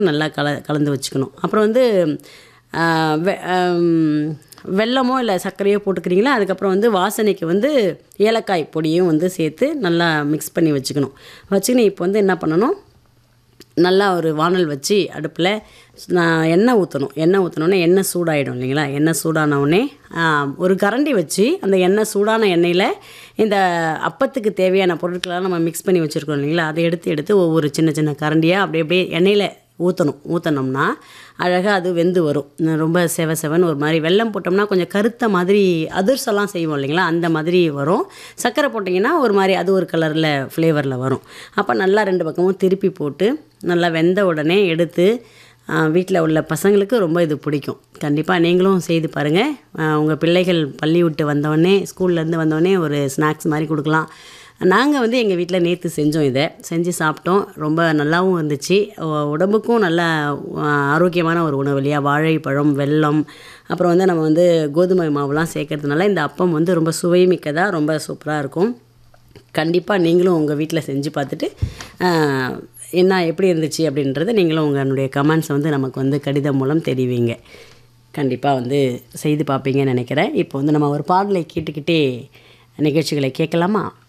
நல்லா கல கலந்து வச்சுக்கணும் அப்புறம் வந்து ஆ, வெ ஆம், வெல்லமோ இல்லை சர்க்கரையோ போட்டுக்கிறீங்களா அதுக்கப்புறம் வந்து வாசனைக்கு வந்து ஏலக்காய் பொடியும் வந்து சேர்த்து நல்லா மிக்ஸ் பண்ணி வச்சுக்கணும் வச்சுக்கின்னு இப்போ வந்து என்ன பண்ணணும் நல்லா ஒரு வானல் வச்சு அடுப்பில் நான் எண்ணெய் ஊற்றணும் எண்ணெய் ஊற்றினோடனே எண்ணெய் சூடாயிடும் இல்லைங்களா எண்ணெய் சூடான உடனே ஆ, ஒரு கரண்டி வச்சு அந்த எண்ணெய் சூடான எண்ணெயில் இந்த அப்பத்துக்கு தேவையான பொருட்களெல்லாம் நம்ம மிக்ஸ் பண்ணி வச்சுருக்கோம் இல்லைங்களா அதை எடுத்து எடுத்து ஒவ்வொரு சின்ன சின்ன கரண்டியாக அப்படியே அப்படியே எண்ணெயில் ஊற்றணும் ஊற்றினோம்னா அழகாக அது வெந்து வரும் ரொம்ப செவ செவன்னு ஒரு மாதிரி வெல்லம் போட்டோம்னா கொஞ்சம் கருத்த மாதிரி அதிர்செல்லாம் செய்வோம் இல்லைங்களா அந்த மாதிரி வரும் சர்க்கரை போட்டிங்கன்னா ஒரு மாதிரி அது ஒரு கலரில் ஃப்ளேவரில் வரும் அப்போ நல்லா ரெண்டு பக்கமும் திருப்பி போட்டு நல்லா வெந்த உடனே எடுத்து வீட்டில் உள்ள பசங்களுக்கு ரொம்ப இது பிடிக்கும் கண்டிப்பாக நீங்களும் செய்து பாருங்கள் உங்கள் பிள்ளைகள் பள்ளி விட்டு வந்தோடனே ஸ்கூல்லேருந்து வந்தோடனே ஒரு ஸ்நாக்ஸ் மாதிரி கொடுக்கலாம் நாங்கள் வந்து எங்கள் வீட்டில் நேற்று செஞ்சோம் இதை செஞ்சு சாப்பிட்டோம் ரொம்ப நல்லாவும் இருந்துச்சு உ- உடம்புக்கும் நல்ல ஆ, ஆரோக்கியமான ஒரு உணவு இல்லையா வாழைப்பழம் வெல்லம் அப்புறம் வந்து நம்ம வந்து கோதுமை மாவுலாம் சேர்க்கறதுனால இந்த அப்பம் வந்து ரொம்ப சுவைமிக்கதாக ரொம்ப சூப்பராக இருக்கும் கண்டிப்பாக நீங்களும் உங்கள் வீட்டில் செஞ்சு பார்த்துட்டு ஆ, என்ன எப்படி இருந்துச்சு அப்படின்றத நீங்களும் உங்களுடைய கமெண்ட்ஸை வந்து நமக்கு வந்து கடிதம் மூலம் தெரிவிங்க கண்டிப்பாக வந்து செய்து பார்ப்பீங்கன்னு நினைக்கிறேன் இப்போ வந்து நம்ம ஒரு பாடலை கேட்டுக்கிட்டே நிகழ்ச்சிகளை கேட்கலாமா